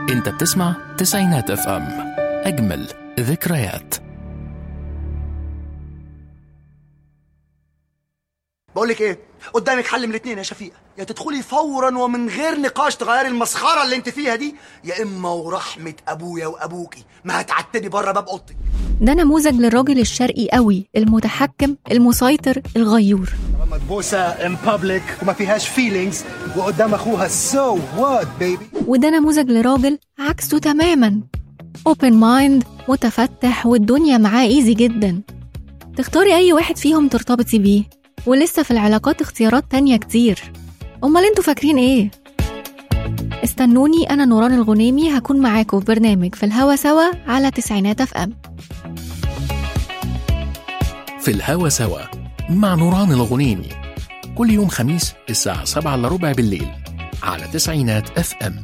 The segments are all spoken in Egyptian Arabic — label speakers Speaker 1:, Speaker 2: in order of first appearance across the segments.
Speaker 1: انت بتسمع تسعينات اف ام اجمل ذكريات
Speaker 2: بقول لك ايه قدامك حل من الاثنين يا شفيقه يا تدخلي فورا ومن غير نقاش تغيري المسخره اللي انت فيها دي يا اما ورحمه ابويا وابوكي ما هتعتبي بره باب اوضتك
Speaker 3: ده نموذج للراجل الشرقي قوي المتحكم المسيطر الغيور
Speaker 2: مدبوسه ان بابليك وما فيهاش فيلينجز وقدام اخوها سو وات بيبي
Speaker 3: وده نموذج لراجل عكسه تماما اوبن مايند متفتح والدنيا معاه ايزي جدا تختاري اي واحد فيهم ترتبطي بيه ولسه في العلاقات اختيارات تانية كتير امال انتوا فاكرين ايه استنوني انا نوران الغنيمي هكون معاكم في برنامج في الهوا سوا على تسعينات اف ام
Speaker 1: في الهوا سوا مع نوران الغنيمي كل يوم خميس الساعة 7 إلا ربع بالليل على تسعينات اف ام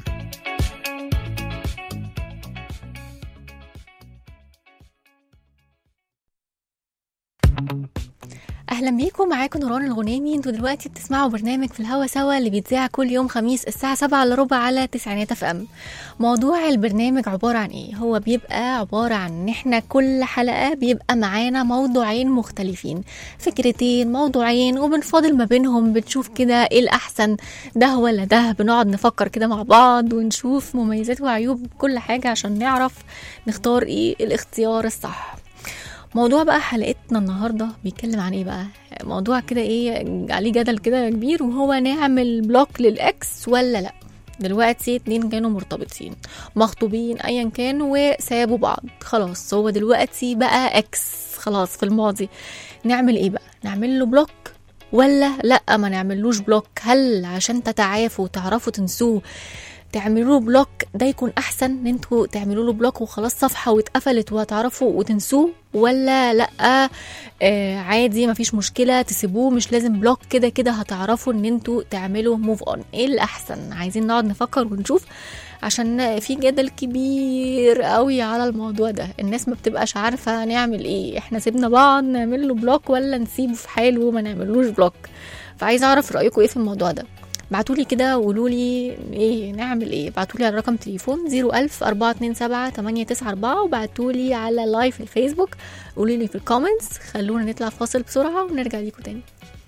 Speaker 3: اهلا بيكم معاكم نوران الغنيمي انتوا دلوقتي بتسمعوا برنامج في الهوا سوا اللي بيتذاع كل يوم خميس الساعه 7 الا ربع على تسعينات اف ام موضوع البرنامج عباره عن ايه هو بيبقى عباره عن ان احنا كل حلقه بيبقى معانا موضوعين مختلفين فكرتين موضوعين وبنفاضل ما بينهم بنشوف كده ايه الاحسن ده ولا ده بنقعد نفكر كده مع بعض ونشوف مميزات وعيوب كل حاجه عشان نعرف نختار ايه الاختيار الصح موضوع بقى حلقتنا النهارده بيتكلم عن ايه بقى موضوع كده ايه عليه جدل كده كبير وهو نعمل بلوك للاكس ولا لا دلوقتي اتنين كانوا مرتبطين مخطوبين ايا كان وسابوا بعض خلاص هو دلوقتي بقى اكس خلاص في الماضي نعمل ايه بقى نعمل له بلوك ولا لا ما نعملوش بلوك هل عشان تتعافوا وتعرفوا تنسوه تعملوا له بلوك ده يكون احسن ان انتوا تعملوا له بلوك وخلاص صفحه واتقفلت وهتعرفوا وتنسوه ولا لا آه عادي مفيش مشكله تسيبوه مش لازم بلوك كده كده هتعرفوا ان انتوا تعملوا موف اون ايه الاحسن عايزين نقعد نفكر ونشوف عشان في جدل كبير قوي على الموضوع ده الناس ما بتبقاش عارفه نعمل ايه احنا سيبنا بعض نعمل له بلوك ولا نسيبه في حاله وما نعملوش بلوك فعايزه اعرف رايكم ايه في الموضوع ده بعتولي كده وقولوا لي ايه نعمل ايه بعتولي على رقم تليفون 01000 427 894 وبعتولي على لايف الفيسبوك قولوا لي في الكومنتس خلونا نطلع فاصل بسرعه ونرجع ليكم تاني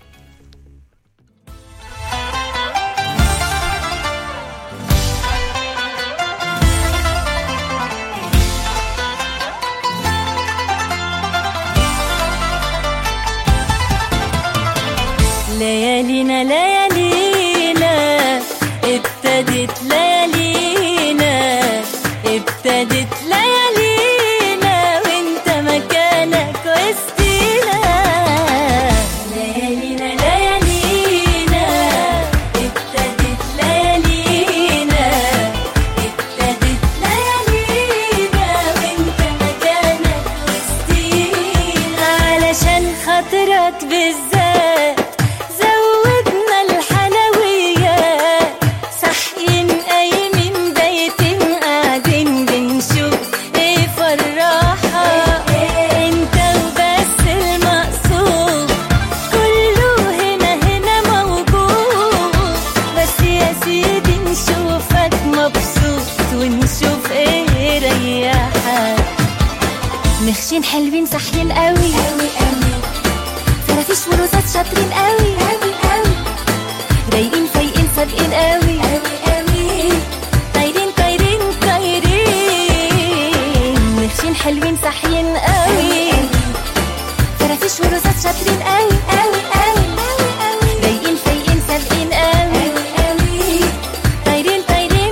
Speaker 4: ليالينا ليالينا ابتدت ليالينا ابتدت ليالينا وانت مكانك وسطينا ليالينا ليالينا ابتدت ليالينا ابتدت ليالينا وانت مكانك وسطينا علشان خاطرك بالذات زودنا الحلويات صاحيين قايمين بايتين قاعدين بنشوف ايه فرحة انت وبس المقصود كله هنا هنا موجود بس يا سيدي نشوفك مبسوط ونشوف ايه يريحك مخشين حلوين صاحيين قوي قوي قوي فرافيش ورصاص شاطرين قوي قوي قوي رايقين فايقين سابقين قوي قوي قوي طايرين طايرين طايرين مخشين حلوين صاحيين قوي فرافيش ورصاص شاطرين قوي قوي قوي رايقين فايقين سابقين قوي قوي طايرين طايرين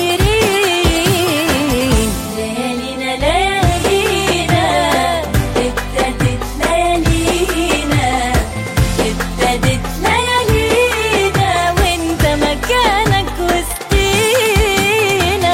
Speaker 4: طايرين ليالينا ليالينا ابتدت ليالينا ابتدت ليالينا وانت مكانك وسطينا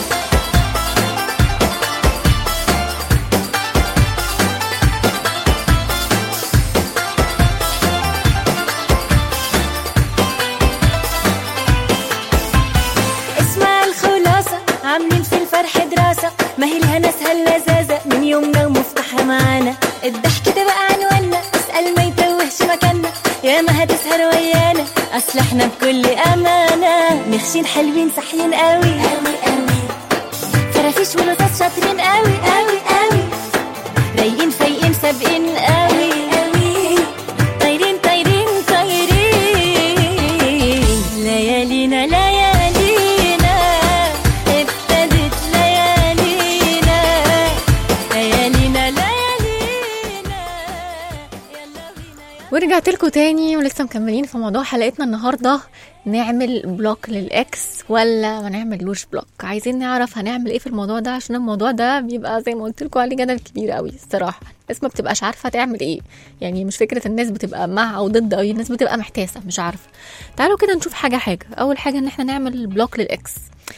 Speaker 4: اسمع الخلاصة عاملين في الفرح دراسة ما هي الهنا سهل لذاذة من يومنا ومفتاحها معانا الضحك ده بقى عنوانا اسأل ما يتوهش مكاننا يا ما هتسهر ويانا اصل احنا بكل امانة مخشين حلوين صاحيين قوي قوي قوي فرافيش ورصاص شاطرين قوي قوي قوي رايقين فايقين سابقين قوي قوي طايرين طايرين طايرين ليالينا ليالينا ابتدت ليالينا ليالينا ليالينا يلا بينا يلا
Speaker 3: ورجعت لكم تاني ولسه مكملين في موضوع حلقتنا النهارده نعمل بلوك للاكس ولا ما نعملوش بلوك عايزين نعرف هنعمل ايه في الموضوع ده عشان الموضوع ده بيبقى زي ما قلت لكم عليه جدل كبير قوي الصراحه الناس ما بتبقاش عارفه تعمل ايه يعني مش فكره الناس بتبقى مع او ضد او الناس بتبقى محتاسه مش عارفه تعالوا كده نشوف حاجه حاجه اول حاجه ان احنا نعمل بلوك للاكس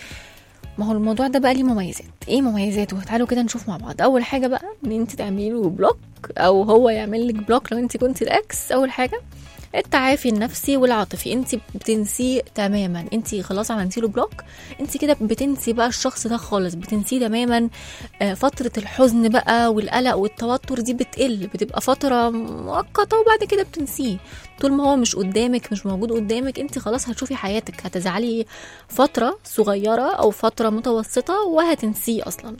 Speaker 3: ما هو الموضوع ده بقى ليه مميزات ايه مميزاته تعالوا كده نشوف مع بعض اول حاجه بقى ان انت تعملي له بلوك او هو يعمل لك بلوك لو انت كنت الاكس اول حاجه التعافي النفسي والعاطفي انت بتنسيه تماما انت خلاص عملتي له بلوك انت كده بتنسي بقى الشخص ده خالص بتنسيه تماما آه، فتره الحزن بقى والقلق والتوتر دي بتقل بتبقى فتره مؤقته وبعد كده بتنسيه طول ما هو مش قدامك مش موجود قدامك انت خلاص هتشوفي حياتك هتزعلي فتره صغيره او فتره متوسطه وهتنسيه اصلا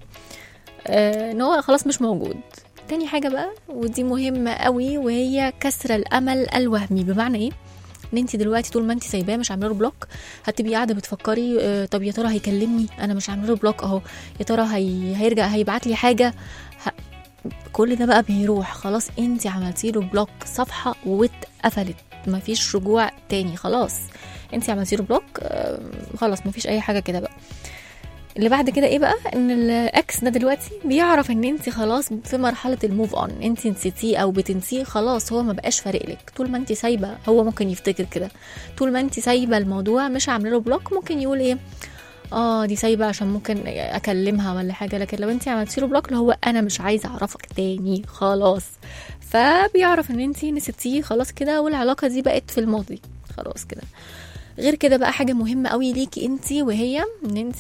Speaker 3: آه، ان هو خلاص مش موجود تاني حاجة بقى ودي مهمة قوي وهي كسر الأمل الوهمي بمعنى ايه؟ ان انت دلوقتي طول ما انت سايباه مش عامله له بلوك هتبقي قاعده بتفكري آه، طب يا ترى هيكلمني انا مش عامله له بلوك اهو يا ترى هي... هيرجع هيبعت لي حاجه ه... كل ده بقى بيروح خلاص انت عملتي له بلوك صفحه واتقفلت مفيش رجوع تاني خلاص انت عملتي له بلوك آه، خلاص مفيش اي حاجه كده بقى اللي بعد كده ايه بقى ان الاكس ده دلوقتي بيعرف ان انت خلاص في مرحله الموف اون انت نسيتيه او بتنسيه خلاص هو ما بقاش فارق لك طول ما انت سايبه هو ممكن يفتكر كده طول ما انت سايبه الموضوع مش عامله له بلوك ممكن يقول ايه اه دي سايبه عشان ممكن اكلمها ولا حاجه لكن لو انت عملتي له بلوك اللي هو انا مش عايزه اعرفك تاني خلاص فبيعرف ان انت نسيتيه خلاص كده والعلاقه دي بقت في الماضي خلاص كده غير كده بقى حاجه مهمه قوي ليكي انت وهي ان انت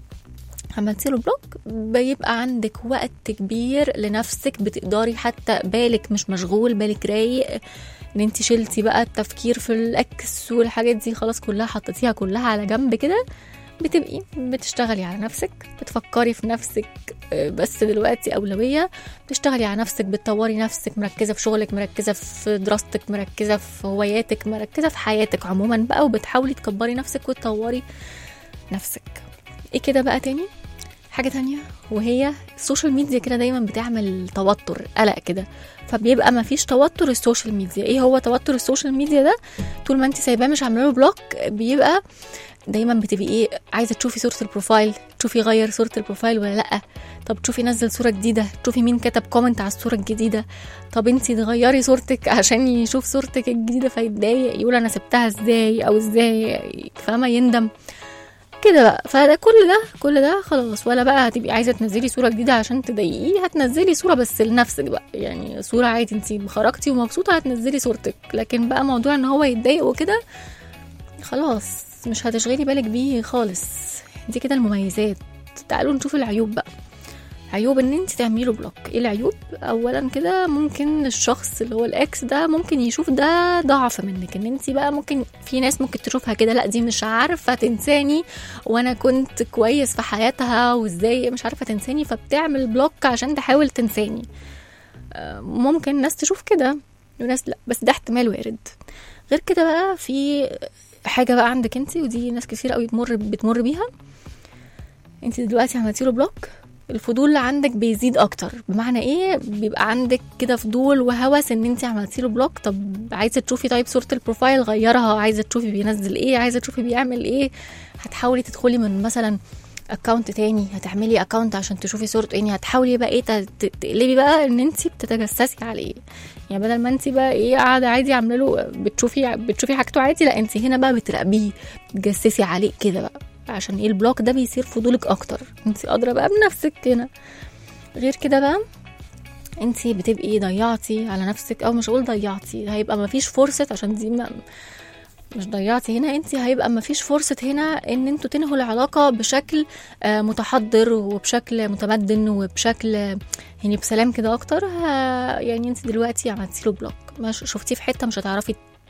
Speaker 3: عملتي له بلوك بيبقى عندك وقت كبير لنفسك بتقدري حتى بالك مش مشغول بالك رايق ان انت شلتي بقى التفكير في الاكس والحاجات دي خلاص كلها حطيتيها كلها على جنب كده بتبقي بتشتغلي على نفسك بتفكري في نفسك آه، بس دلوقتي أولوية بتشتغلي على نفسك بتطوري نفسك مركزة في شغلك مركزة في دراستك مركزة في هواياتك مركزة في حياتك عموما بقى وبتحاولي تكبري نفسك وتطوري نفسك ايه كده بقى تاني حاجة تانية وهي السوشيال ميديا كده دايما بتعمل توتر قلق كده فبيبقى ما فيش توتر السوشيال ميديا ايه هو توتر السوشيال ميديا ده طول ما انت سايباه مش عامله له بلوك بيبقى دايما بتبقي ايه عايزه تشوفي صوره البروفايل تشوفي غير صوره البروفايل ولا لا طب تشوفي نزل صوره جديده تشوفي مين كتب كومنت على الصوره الجديده طب انت تغيري صورتك عشان يشوف صورتك الجديده فيتضايق يقول انا سبتها ازاي او ازاي فاهمه يندم كده بقى فده كل ده كل ده خلاص ولا بقى هتبقي عايزه تنزلي صوره جديده عشان تضايقيه هتنزلي صوره بس لنفسك بقى يعني صوره عادي انت خرجتي ومبسوطه هتنزلي صورتك لكن بقى موضوع ان هو يتضايق وكده خلاص مش هتشغلي بالك بيه خالص دي كده المميزات تعالوا نشوف العيوب بقى عيوب ان انت تعملي له بلوك ايه العيوب اولا كده ممكن الشخص اللي هو الاكس ده ممكن يشوف ده ضعف منك ان انت بقى ممكن في ناس ممكن تشوفها كده لا دي مش عارفه تنساني وانا كنت كويس في حياتها وازاي مش عارفه تنساني فبتعمل بلوك عشان تحاول تنساني آه، ممكن ناس تشوف كده وناس لا بس ده احتمال وارد غير كده بقى في حاجه بقى عندك انت ودي ناس كتير قوي بتمر بتمر بيها انت دلوقتي عملتي له بلوك الفضول اللي عندك بيزيد اكتر بمعنى ايه بيبقى عندك كده فضول وهوس ان انت عملتي له بلوك طب عايزه تشوفي طيب صوره البروفايل غيرها عايزه تشوفي بينزل ايه عايزه تشوفي بيعمل ايه هتحاولي تدخلي من مثلا اكونت تاني هتعملي اكونت عشان تشوفي صورته يعني هتحاولي بقى ايه ت- ت- تقلبي بقى ان انت بتتجسسي عليه يعني بدل ما انت بقى ايه قاعده عادي عامله له بتشوفي بتشوفي حاجته عادي لا انت هنا بقى بتراقبيه بتجسسي عليه كده بقى عشان ايه البلوك ده بيصير فضولك اكتر انت ادرى بقى بنفسك هنا غير كده بقى انت بتبقي ضيعتي على نفسك او مش هقول ضيعتي هيبقى مفيش فرصه عشان دي ما مش ضيعتي هنا انت هيبقى مفيش فرصة هنا ان انتوا تنهوا العلاقة بشكل آه، متحضر وبشكل متمدن وبشكل يعني بسلام كده اكتر ه- يعني انت دلوقتي عملتي له بلوك مش شفتيه في حتة مش هتعرفي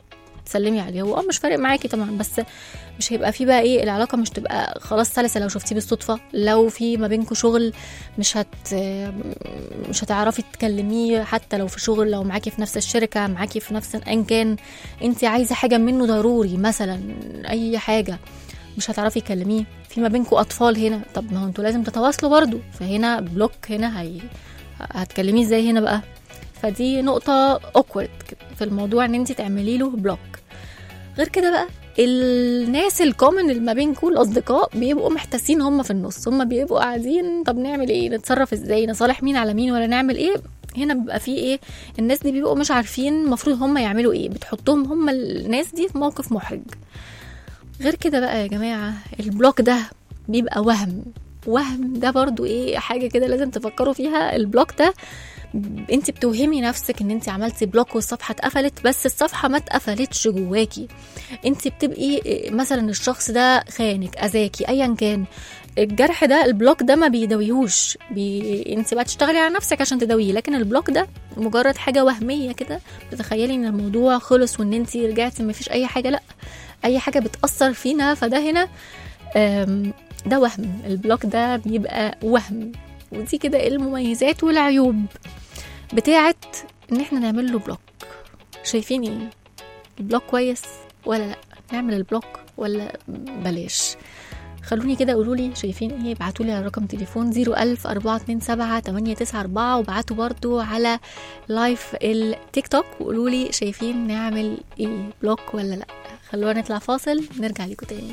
Speaker 3: تسلمي عليه هو اه مش فارق معاكي طبعا بس مش هيبقى في بقى ايه العلاقه مش تبقى خلاص سلسه لو شفتيه بالصدفه لو في ما بينكم شغل مش هت مش هتعرفي تكلميه حتى لو في شغل لو معاكي في نفس الشركه معاكي في نفس ان كان انت عايزه حاجه منه ضروري مثلا اي حاجه مش هتعرفي تكلميه في ما بينكم اطفال هنا طب ما هو انتوا لازم تتواصلوا برضو فهنا بلوك هنا هي هتكلميه ازاي هنا بقى فدي نقطة awkward في الموضوع ان انت تعملي له بلوك غير كده بقى الناس الكومن اللي ما بينكم الاصدقاء بيبقوا محتاسين هم في النص هم بيبقوا قاعدين طب نعمل ايه نتصرف ازاي نصالح مين على مين ولا نعمل ايه هنا بيبقى فيه ايه الناس دي بيبقوا مش عارفين المفروض هم يعملوا ايه بتحطهم هم الناس دي في موقف محرج غير كده بقى يا جماعة البلوك ده بيبقى وهم وهم ده برضو ايه حاجة كده لازم تفكروا فيها البلوك ده انت بتوهمي نفسك ان انت عملتي بلوك والصفحه اتقفلت بس الصفحه ما اتقفلتش جواكي انت بتبقي مثلا الشخص ده خانك اذاكي ايا كان الجرح ده البلوك ده ما بيداويهوش بي... انت بقى تشتغلي على نفسك عشان تداويه لكن البلوك ده مجرد حاجه وهميه كده بتتخيلي ان الموضوع خلص وان انت رجعتي ما فيش اي حاجه لا اي حاجه بتاثر فينا فده هنا أم، ده وهم البلوك ده بيبقى وهم ودي كده المميزات والعيوب بتاعت ان احنا نعمل له بلوك شايفين ايه البلوك كويس ولا لا نعمل البلوك ولا بلاش خلوني كده قولوا لي شايفين ايه ابعتوا لي على رقم تليفون 01000 427 894 وابعتوا برضو على لايف التيك توك وقولوا لي شايفين نعمل ايه بلوك ولا لا خلونا نطلع فاصل نرجع لكم تاني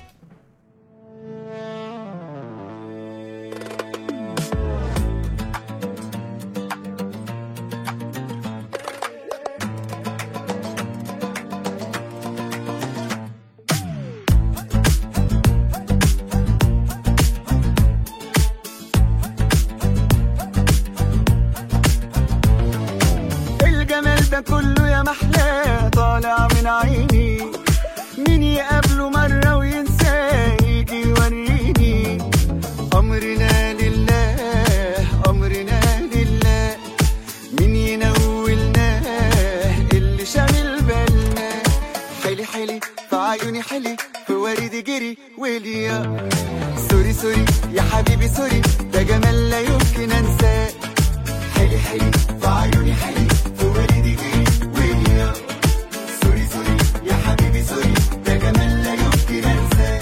Speaker 5: الجمال ده كله يا محلاه طالع من عيني مين يقابله مرة وينساه يجي يوريني أمرنا لله أمرنا لله مين ينولناه اللي شامل بالنا حلي حلي في عيوني حلي في ورد جري وليا سوري سوري يا حبيبي سوري ده جمال لا يمكن انساه حلي حلي في عيوني حلي في ورد جري ويا سوري سوري يا حبيبي سوري ده جمال لا يمكن انساه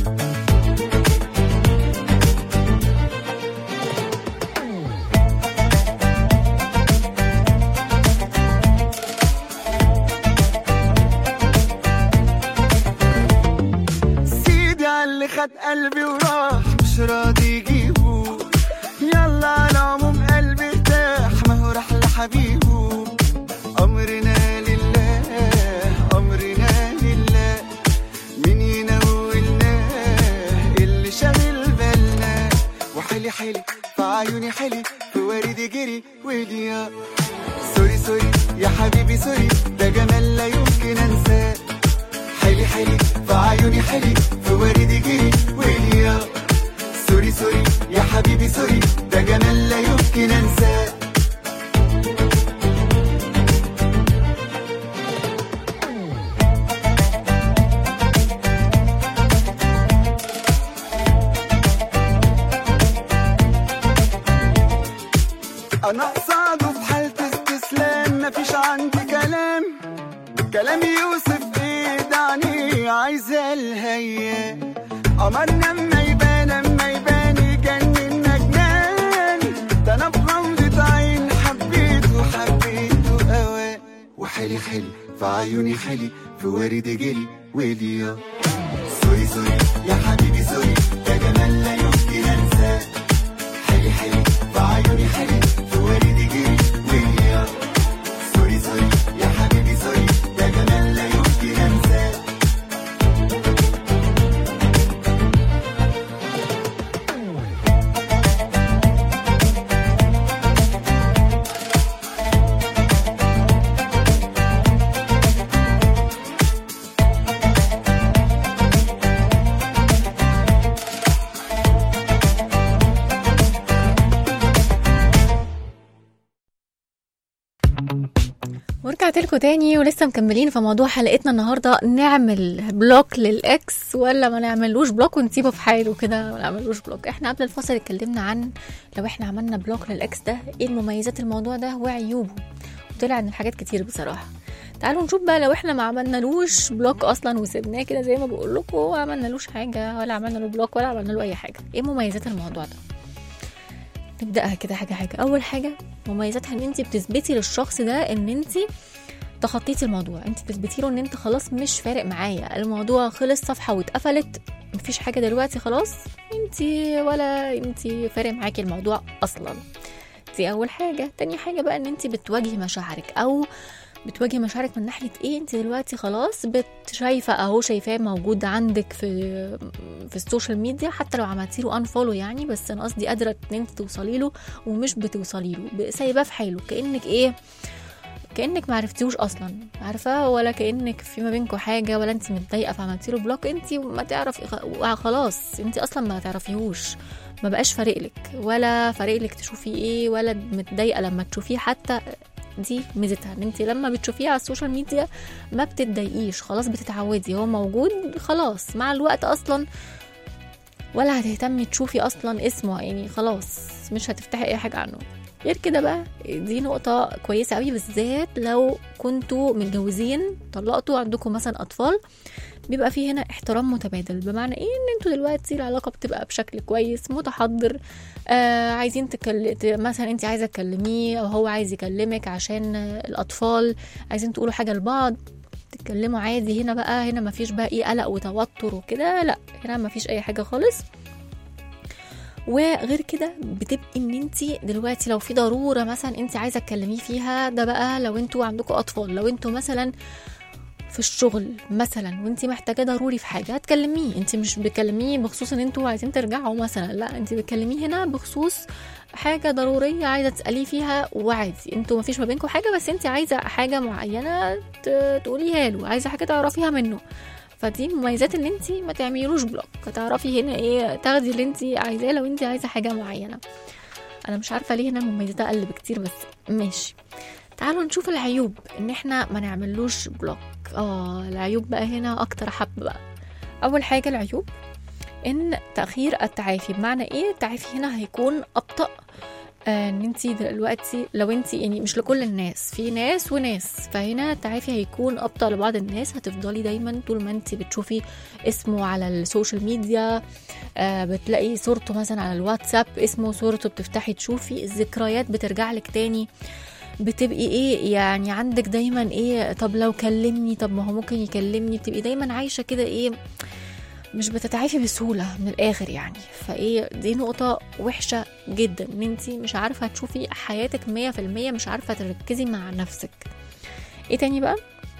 Speaker 5: سيدي على اللي خد قلبي وراح مش راضي يجيبه يلا على العموم قلبي ارتاح ما هو راح لحبيبه امرنا لله امرنا لله مين ينولناه اللي شاغل بالنا وحلي حلي في عيوني حلي في ورد جري وليا سوري سوري يا حبيبي سوري ده جمال لا يمكن انساه حلي حلي في عيوني حلي في ورد جري وليا سوري سوري يا حبيبي سوري ده جمال لا يمكن انساه انا قصاده في حالة استسلام مفيش عندي كلام كلام يوسف ايه دعني عايزة الهيا قمرنا اما يبان اما يبان يجنن جنان ده انا بغمضة عين حبيته حبيته اوان وحلي حلي في عيوني حلي في ورد جري وليا سوري سوري يا حبيبي سوري ده جمال لا يمكن انساه حلي حلي في عيوني حلي في ورد جري ويا سوري سوري يا حبيبي سوري ده جمال لا يمكن انساه
Speaker 3: ورجعت لكم تاني ولسه مكملين في موضوع حلقتنا النهارده نعمل بلوك للاكس ولا ما نعملوش بلوك ونسيبه في حاله كده ما نعملوش بلوك احنا قبل الفصل اتكلمنا عن لو احنا عملنا بلوك للاكس ده ايه المميزات الموضوع ده وعيوبه وطلع ان الحاجات كتير بصراحه تعالوا نشوف بقى لو احنا ما عملنالوش بلوك اصلا وسيبناه كده زي ما بقول لكم وما عملنالوش حاجه ولا عملنا له بلوك ولا عملنا له اي حاجه ايه مميزات الموضوع ده نبداها كده حاجه حاجه اول حاجه مميزاتها ان انت بتثبتي للشخص ده ان انت تخطيتي الموضوع انت بتثبتي له ان انت خلاص مش فارق معايا الموضوع خلص صفحه واتقفلت مفيش حاجه دلوقتي خلاص انت ولا انت فارق معاكي الموضوع اصلا دي اول حاجه تاني حاجه بقى ان انت بتواجهي مشاعرك او بتواجهي مشاعرك من ناحيه ايه انت دلوقتي خلاص بت شايفه اهو شايفاه موجود عندك في في السوشيال ميديا حتى لو عملتي له انفولو يعني بس انا قصدي قادره ان انت توصلي له ومش بتوصلي له ب- سايباه في حاله كانك ايه كانك ما عرفتيهوش اصلا عارفه ولا كانك في ما بينكم حاجه ولا انت متضايقه فعملتي له بلوك انت ما تعرفي خ- خلاص انت اصلا ما تعرفيهوش ما بقاش فارق لك ولا فارق لك تشوفي ايه ولا متضايقه لما تشوفيه حتى دي ميزتها ان انت لما بتشوفيه على السوشيال ميديا ما بتتضايقيش خلاص بتتعودي هو موجود خلاص مع الوقت اصلا ولا هتهتمي تشوفي اصلا اسمه يعني خلاص مش هتفتحي اي حاجه عنه غير كده بقى دي نقطة كويسة قوي بالذات لو كنتوا متجوزين طلقتوا عندكم مثلا أطفال بيبقى في هنا احترام متبادل بمعنى ايه ان انتوا دلوقتي العلاقة بتبقى بشكل كويس متحضر آه عايزين تكل... ت- مثلا انت عايزة تكلميه او هو عايز يكلمك عشان آه، الأطفال عايزين تقولوا حاجة لبعض تتكلموا عادي هنا بقى هنا مفيش بقى ايه قلق وتوتر وكده لا هنا مفيش اي حاجة خالص وغير كده بتبقي ان انت دلوقتي لو في ضروره مثلا انت عايزه تكلميه فيها ده بقى لو انتوا عندكم اطفال لو انتوا مثلا في الشغل مثلا وانت محتاجه ضروري في حاجه هتكلميه انت مش بتكلميه بخصوص ان انتوا عايزين ترجعوا مثلا لا انت بتكلميه هنا بخصوص حاجه ضروريه عايزه تساليه فيها وعادي انتوا مفيش ما بينكم حاجه بس انت عايزه حاجه معينه ت- تقوليها له عايزه حاجه تعرفيها منه فدي مميزات ان انت ما تعمليلوش بلوك هتعرفي هنا ايه تاخدي اللي انت عايزاه لو انت عايزه حاجه معينه انا مش عارفه ليه هنا مميزات اقل بكتير بس ماشي تعالوا نشوف العيوب ان احنا ما نعملوش بلوك اه العيوب بقى هنا اكتر حب بقى اول حاجه العيوب ان تاخير التعافي بمعنى ايه التعافي هنا هيكون ابطا آه، ان انت دلوقتي لو انت يعني مش لكل الناس في ناس وناس فهنا التعافي هيكون ابطا لبعض الناس هتفضلي دايما طول ما انت بتشوفي اسمه على السوشيال ميديا آه، بتلاقي صورته مثلا على الواتساب اسمه صورته بتفتحي تشوفي الذكريات بترجع لك تاني بتبقي ايه يعني عندك دايما ايه طب لو كلمني طب ما هو ممكن يكلمني بتبقي دايما عايشه كده ايه مش بتتعافي بسهولة من الآخر يعني فإيه دي نقطة وحشة جدا إن أنت مش عارفة تشوفي حياتك مية في المية مش عارفة تركزي مع نفسك إيه تاني بقى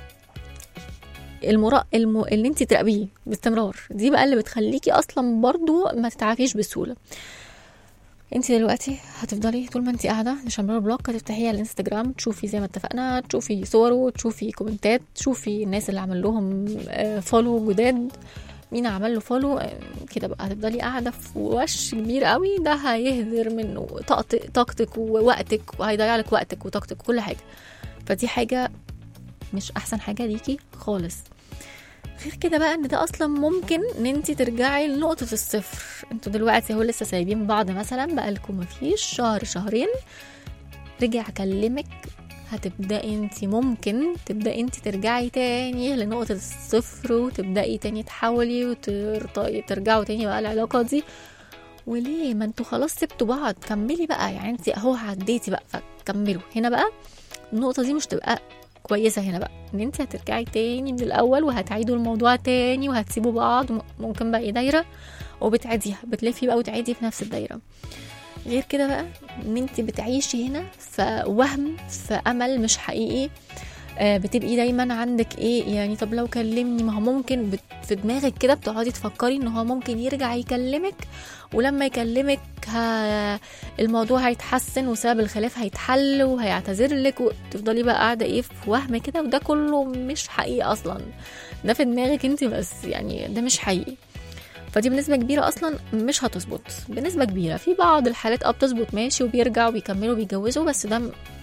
Speaker 3: المرا... الم... اللي انت تراقبيه باستمرار دي بقى اللي بتخليكي اصلا برضو ما تتعافيش بسهوله انت دلوقتي هتفضلي طول ما انت قاعده مش عامله بلوك هتفتحي على الانستجرام تشوفي زي ما اتفقنا تشوفي صوره تشوفي كومنتات تشوفي الناس اللي عمل لهم فولو جداد مين عمل له فولو كده بقى هتفضلي قاعده في وش كبير قوي ده هيهدر منه طاقت- طاقتك ووقتك وهيضيع لك وقتك وطاقتك وكل حاجه فدي حاجه مش احسن حاجه ليكي خالص غير كده بقى ان ده اصلا ممكن ان انت ترجعي لنقطه الصفر انتوا دلوقتي اهو لسه سايبين بعض مثلا بقالكم مفيش شهر شهرين رجع اكلمك هتبداي انت ممكن تبداي انت ترجعي تاني لنقطه الصفر وتبداي تاني تحاولي وترجعوا تاني بقى العلاقه دي وليه ما انتوا خلاص سبتوا بعض كملي بقى يعني انت اهو عديتي بقى فكملوا هنا بقى النقطه دي مش تبقى كويسه هنا بقى ان انت هترجعي تاني من الاول وهتعيدوا الموضوع تاني وهتسيبوا بعض ممكن بقى دايره وبتعيديها بتلفي بقى وتعيدي في نفس الدايره غير كده بقى ان انت بتعيشي هنا في وهم في امل مش حقيقي آه، بتبقي دايما عندك ايه يعني طب لو كلمني ما هو ممكن بت- في دماغك كده بتقعدي تفكري ان هو ممكن يرجع يكلمك ولما يكلمك ها الموضوع هيتحسن وسبب الخلاف هيتحل وهيعتذر لك وتفضلي بقى قاعده ايه في وهم كده وده كله مش حقيقي اصلا ده في دماغك انت بس يعني ده مش حقيقي فدي بنسبة كبيرة أصلا مش هتظبط بنسبة كبيرة في بعض الحالات اه بتظبط ماشي وبيرجعوا وبيكملوا بيتجوزوا بس ده م-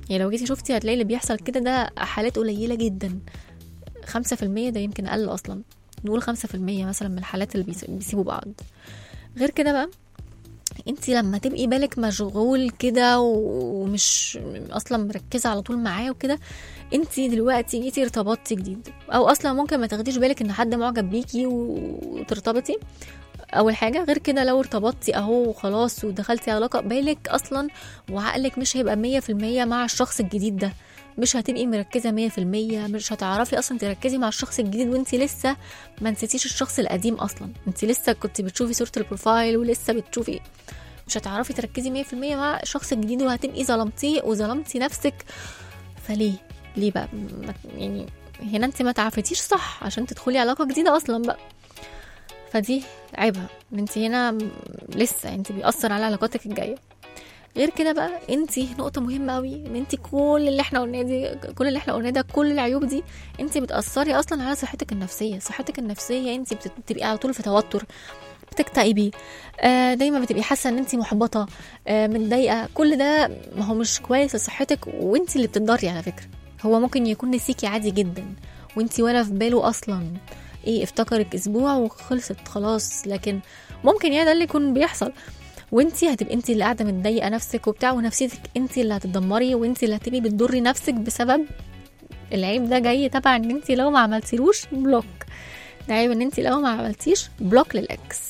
Speaker 3: يعني لو جيتي شفتي هتلاقي اللي بيحصل كده ده حالات قليله جدا خمسة في المية ده يمكن أقل أصلا نقول خمسة في المية مثلا من الحالات اللي بيس- بيسيبوا بعض غير كده بقى انت لما تبقي بالك مشغول كده ومش اصلا مركزه على طول معاه وكده انت دلوقتي جيتي ارتبطتي جديد او اصلا ممكن ما تاخديش بالك ان حد معجب بيكي وترتبطي اول حاجه غير كده لو ارتبطتي اهو وخلاص ودخلتي علاقه بالك اصلا وعقلك مش هيبقى مية في المية مع الشخص الجديد ده مش هتبقي مركزة مية في المية مش هتعرفي أصلا تركزي مع الشخص الجديد وانتي لسه ما نسيتيش الشخص القديم أصلا انتي لسه كنت بتشوفي صورة البروفايل ولسه بتشوفي مش هتعرفي تركزي مية في المية مع الشخص الجديد وهتبقي ظلمتيه وظلمتي نفسك فليه ليه بقى ما- يعني هنا انت ما تعرفتيش صح عشان تدخلي علاقة جديدة أصلا بقى فدي عيبها ان انت هنا م- لسه انت بيأثر على علاقاتك الجايه غير كده بقى انت نقطه مهمه قوي ان انت كل اللي احنا قلناه دي كل اللي احنا قلناه ده كل العيوب دي انت بتاثري اصلا على صحتك النفسيه صحتك النفسيه انت بت- بتبقي على طول في توتر بتكتئبي آه دايما بتبقي حاسه ان انت محبطه آه متضايقه كل ده ما هو مش كويس لصحتك وانت اللي بتضري على فكره هو ممكن يكون نسيكي عادي جدا وانت ولا في باله اصلا ايه افتكرك اسبوع وخلصت خلاص لكن ممكن يعني ده اللي يكون بيحصل وانتي هتبقي انتي اللي قاعده متضايقه نفسك وبتاع ونفسيتك انتي اللي هتتدمري وانتي اللي هتبقي بتضري نفسك بسبب العيب ده جاي تبع ان انتي لو ما عملتيلوش بلوك ده عيب ان انتي لو ما عملتيش بلوك للاكس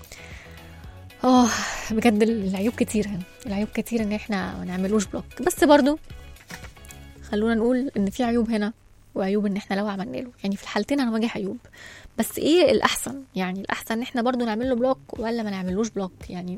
Speaker 3: اه بجد العيوب كتير هنا العيوب كتير ان احنا ما نعملوش بلوك بس برضو خلونا نقول ان في عيوب هنا وعيوب ان احنا لو عملنا له يعني في الحالتين هنواجه عيوب بس ايه الاحسن يعني الاحسن ان احنا برضو نعمل له بلوك ولا ما نعملوش بلوك يعني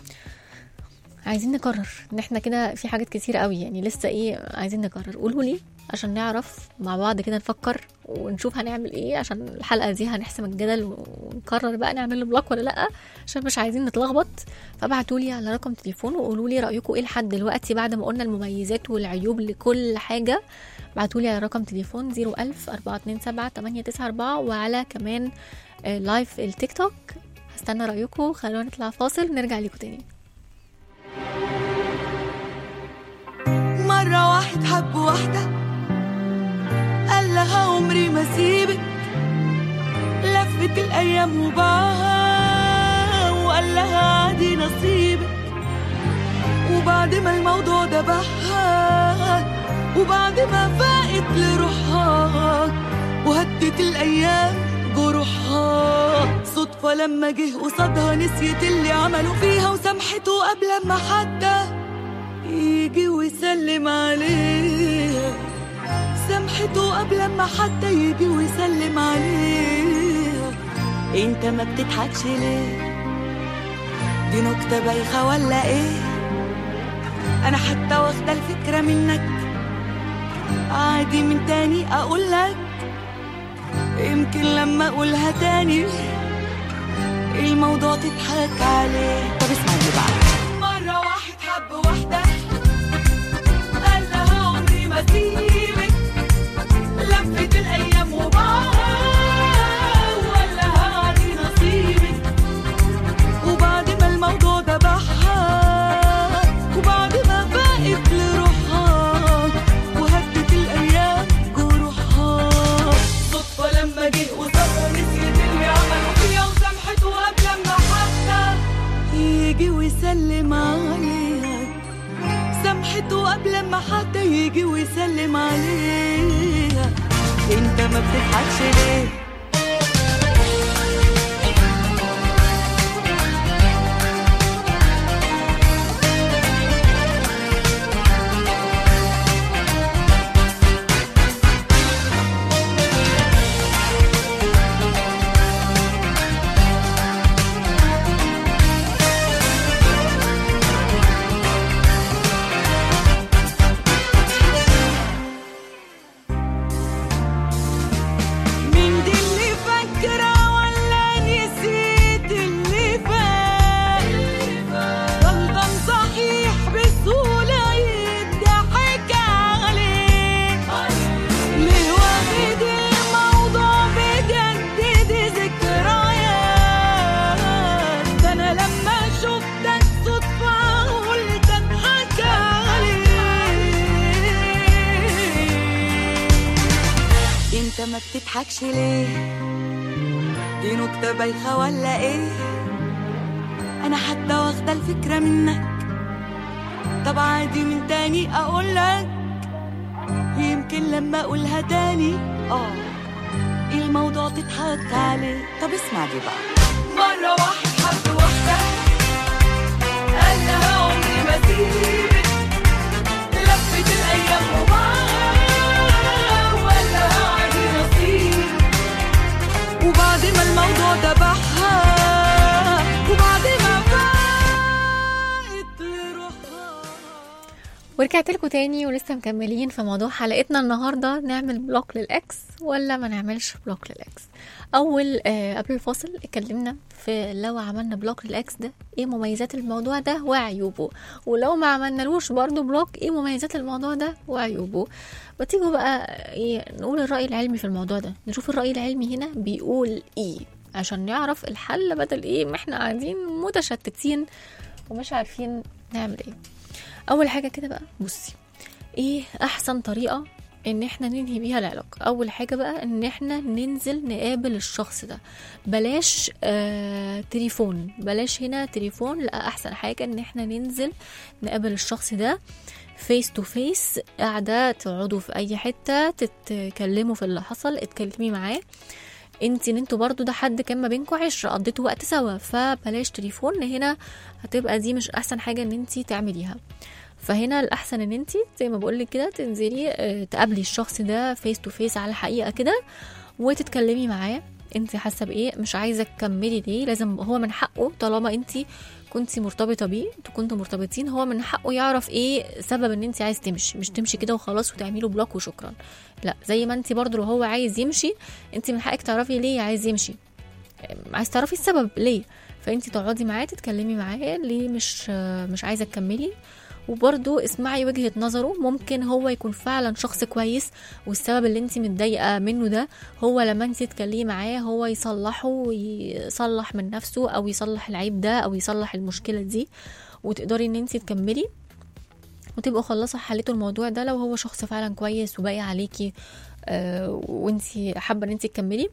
Speaker 3: عايزين نقرر ان احنا كده في حاجات كتير قوي يعني لسه ايه عايزين نقرر قولوا لي عشان نعرف مع بعض كده نفكر ونشوف هنعمل ايه عشان الحلقه دي هنحسم الجدل ونقرر بقى نعمل له بلوك ولا لا عشان مش عايزين نتلخبط فابعتوا لي على رقم تليفون وقولوا لي رايكم ايه لحد دلوقتي بعد ما قلنا المميزات والعيوب لكل حاجه ابعتوا لي على رقم تليفون 01000 427 894 وعلى كمان آه، لايف التيك توك هستنى رايكم خلونا نطلع فاصل ونرجع لكم تاني
Speaker 6: مرة واحد حب واحدة قال لها عمري ما سيبك لفت الأيام وباعها وقال لها عادي نصيبك وبعد ما الموضوع ده بحها وبعد ما فاقت لروحها وهدت الأيام جروحها صدفة لما جه قصادها نسيت اللي عملوا فيها وسامحته قبل ما حتى يجي ويسلم عليها سامحته قبل ما حتى يجي ويسلم عليها انت ما بتضحكش ليه دي نكتة بايخة ولا ايه انا حتى واخدة الفكرة منك عادي من تاني اقول لك يمكن لما اقولها تاني الموضوع تضحك عليه طب اسمع اللي بعد مرة واحد حب واحدة قال لها عمري ما سيبك لفت الأيام وبعها وقال لها عادي نصيبك وبعد ما الموضوع ده بحها وبعد ما فاقت لروحها وهدت الأيام جروحها صدفة لما جه وصفى نسيت اللي عملوا فيها وسامحته قبل ما حتى يجي ويسلم عليها سامحته قبل ما حتى يجي ويسلم عليها انت ما بتضحكش ليه من دي ما بتضحكش ليه دي نكتة بايخة ولا ايه انا حتى واخدة الفكرة منك طب عادي من تاني اقولك يمكن لما اقولها تاني اه الموضوع تضحك عليه طب اسمع دي بقى مرة واحد حب واحدة قال لها عمري ما سيبك لفت الأيام وبعد ولا عادي نصيب وبعد ما الموضوع دبحها وبعد ما فاقت لروحها
Speaker 3: ورجعت لكم تاني ولسه مكملين في موضوع حلقتنا النهارده نعمل بلوك للاكس ولا ما نعملش بلوك للاكس اول آه قبل الفاصل اتكلمنا في لو عملنا بلوك للاكس ده ايه مميزات الموضوع ده وعيوبه ولو ما عملنالوش برضو بلوك ايه مميزات الموضوع ده وعيوبه بتيجوا بقى ايه نقول الرأي العلمي في الموضوع ده نشوف الرأي العلمي هنا بيقول ايه عشان نعرف الحل بدل ايه ما احنا قاعدين متشتتين ومش عارفين نعمل ايه اول حاجه كده بقى بصي ايه احسن طريقه ان احنا ننهي بيها العلاقه اول حاجه بقى ان احنا ننزل نقابل الشخص ده بلاش آه تليفون بلاش هنا تليفون لا احسن حاجه ان احنا ننزل نقابل الشخص ده فيس تو فيس قاعده تقعدوا في اي حته تتكلموا في اللي حصل اتكلمي معاه انت ان انتوا برضو ده حد كان ما بينكم عشره قضيتوا وقت سوا فبلاش تليفون هنا هتبقى دي مش احسن حاجه ان انت تعمليها فهنا الاحسن ان انت زي ما بقولك كده تنزلي اه، تقابلي الشخص ده فيس تو فيس على الحقيقه كده وتتكلمي معاه انت حاسه بايه مش عايزه تكملي ليه لازم هو من حقه طالما انت كنتي مرتبطه بيه انتوا كنتوا مرتبطين هو من حقه يعرف ايه سبب ان انت عايز تمشي مش تمشي كده وخلاص وتعملي بلوك وشكرا لا زي ما انت برضو لو هو عايز يمشي انت من حقك تعرفي ليه عايز يمشي عايز تعرفي السبب ليه فانت تقعدي معاه تتكلمي معاه ليه مش مش عايزه تكملي وبرضو اسمعي وجهة نظره ممكن هو يكون فعلا شخص كويس والسبب اللي انت متضايقة منه ده هو لما انت تتكلمي معاه هو يصلحه ويصلح من نفسه او يصلح العيب ده او يصلح المشكلة دي وتقدري ان انت تكملي وتبقوا خلصوا حليتوا الموضوع ده لو هو شخص فعلا كويس وباقي عليكي آه وانت حابة ان انت تكملي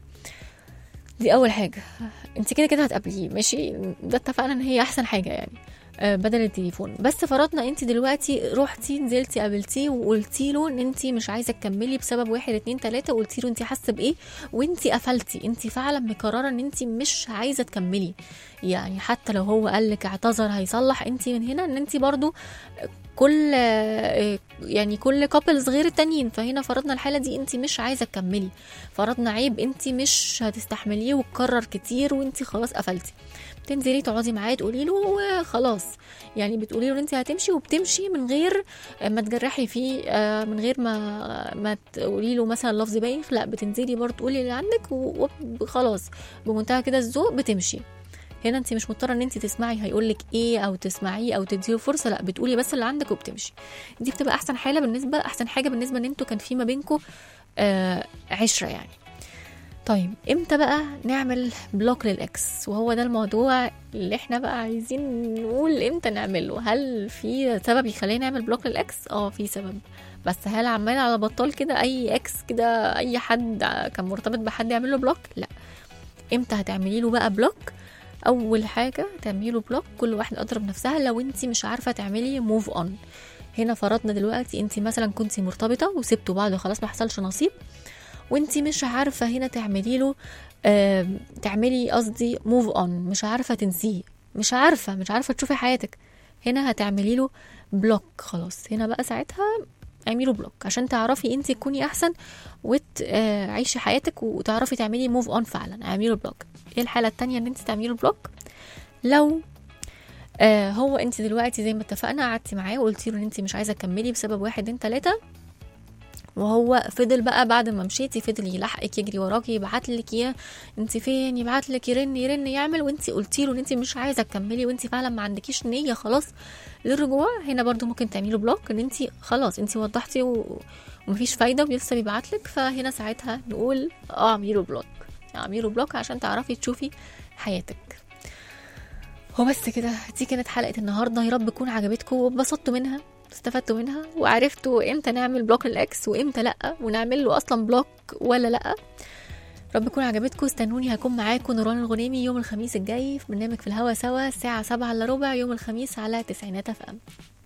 Speaker 3: دي اول حاجه انت كده كده هتقابليه ماشي ده اتفقنا ان هي احسن حاجه يعني آه، بدل التليفون بس فرضنا انت دلوقتي روحتي نزلتي قابلتيه وقلتي له ان انت مش عايزه تكملي بسبب واحد اتنين تلاته وقلتي له انت حاسه بايه وانت قفلتي انت فعلا مقرره ان انت مش عايزه تكملي يعني حتى لو هو قال لك اعتذر هيصلح انت من هنا ان انت برضو كل آه، يعني كل كابلز غير التانيين فهنا فرضنا الحاله دي انت مش عايزه تكملي فرضنا عيب انت مش هتستحمليه وتكرر كتير وانت خلاص قفلتي تنزلي تقعدي معاه تقولي له وخلاص يعني بتقولي له ان انت هتمشي وبتمشي من غير ما تجرحي فيه آه، من غير ما ما تقولي له مثلا لفظ بايخ لا بتنزلي برضه تقولي اللي عندك و- وخلاص بمنتهى كده الذوق بتمشي هنا انت مش مضطره ان انت تسمعي هيقولك ايه او تسمعيه او تديله فرصه لا بتقولي بس اللي عندك وبتمشي دي بتبقى احسن حاله بالنسبه احسن حاجه بالنسبه ان انتوا كان في ما بينكم آه عشره يعني طيب امتى بقى نعمل بلوك للاكس وهو ده الموضوع اللي احنا بقى عايزين نقول امتى نعمله هل في سبب يخلينا نعمل بلوك للاكس اه في سبب بس هل عمال على بطال كده اي اكس كده اي حد كان مرتبط بحد يعمل له بلوك لا امتى هتعملي له بقى بلوك اول حاجه تعملي له بلوك كل واحد اضرب نفسها لو انت مش عارفه تعملي موف اون هنا فرضنا دلوقتي انت مثلا كنتي مرتبطه وسبتوا بعض وخلاص ما حصلش نصيب وانت مش عارفه هنا تعملي له آه تعملي قصدي موف اون مش عارفه تنسيه مش عارفه مش عارفه تشوفي حياتك هنا هتعملي له بلوك خلاص هنا بقى ساعتها اعملي له بلوك عشان تعرفي انت تكوني احسن وتعيشي حياتك وتعرفي تعملي موف اون فعلا اعملي له بلوك ايه الحاله التانية ان انت تعملي له بلوك لو آه هو انت دلوقتي زي ما اتفقنا قعدتي معاه وقلتي له ان انت مش عايزه تكملي بسبب واحد اتنين تلاته وهو فضل بقى بعد ما مشيتي فضل يلحقك يجري وراكي يبعت لك يا انت فين يبعت لك يرن يرن يعمل وانت قلتي له ان انت مش عايزه تكملي وانت فعلا ما عندكيش نيه خلاص للرجوع هنا برضو ممكن تعملي له بلوك ان انت خلاص انت وضحتي و... ومفيش فايده ولسه بيبعت لك فهنا ساعتها نقول اه اعملي له بلوك اعملي له بلوك عشان تعرفي تشوفي حياتك وبس كده دي كانت حلقه النهارده يا رب تكون عجبتكم واتبسطتوا منها استفدتوا منها وعرفتوا امتى نعمل بلوك للاكس وامتى لا ونعمل له اصلا بلوك ولا لا رب تكون عجبتكم استنوني هكون معاكم نوران الغنيمي يوم الخميس الجاي في برنامج في الهوا سوا الساعة سبعة الا ربع يوم الخميس على تسعينات اف ام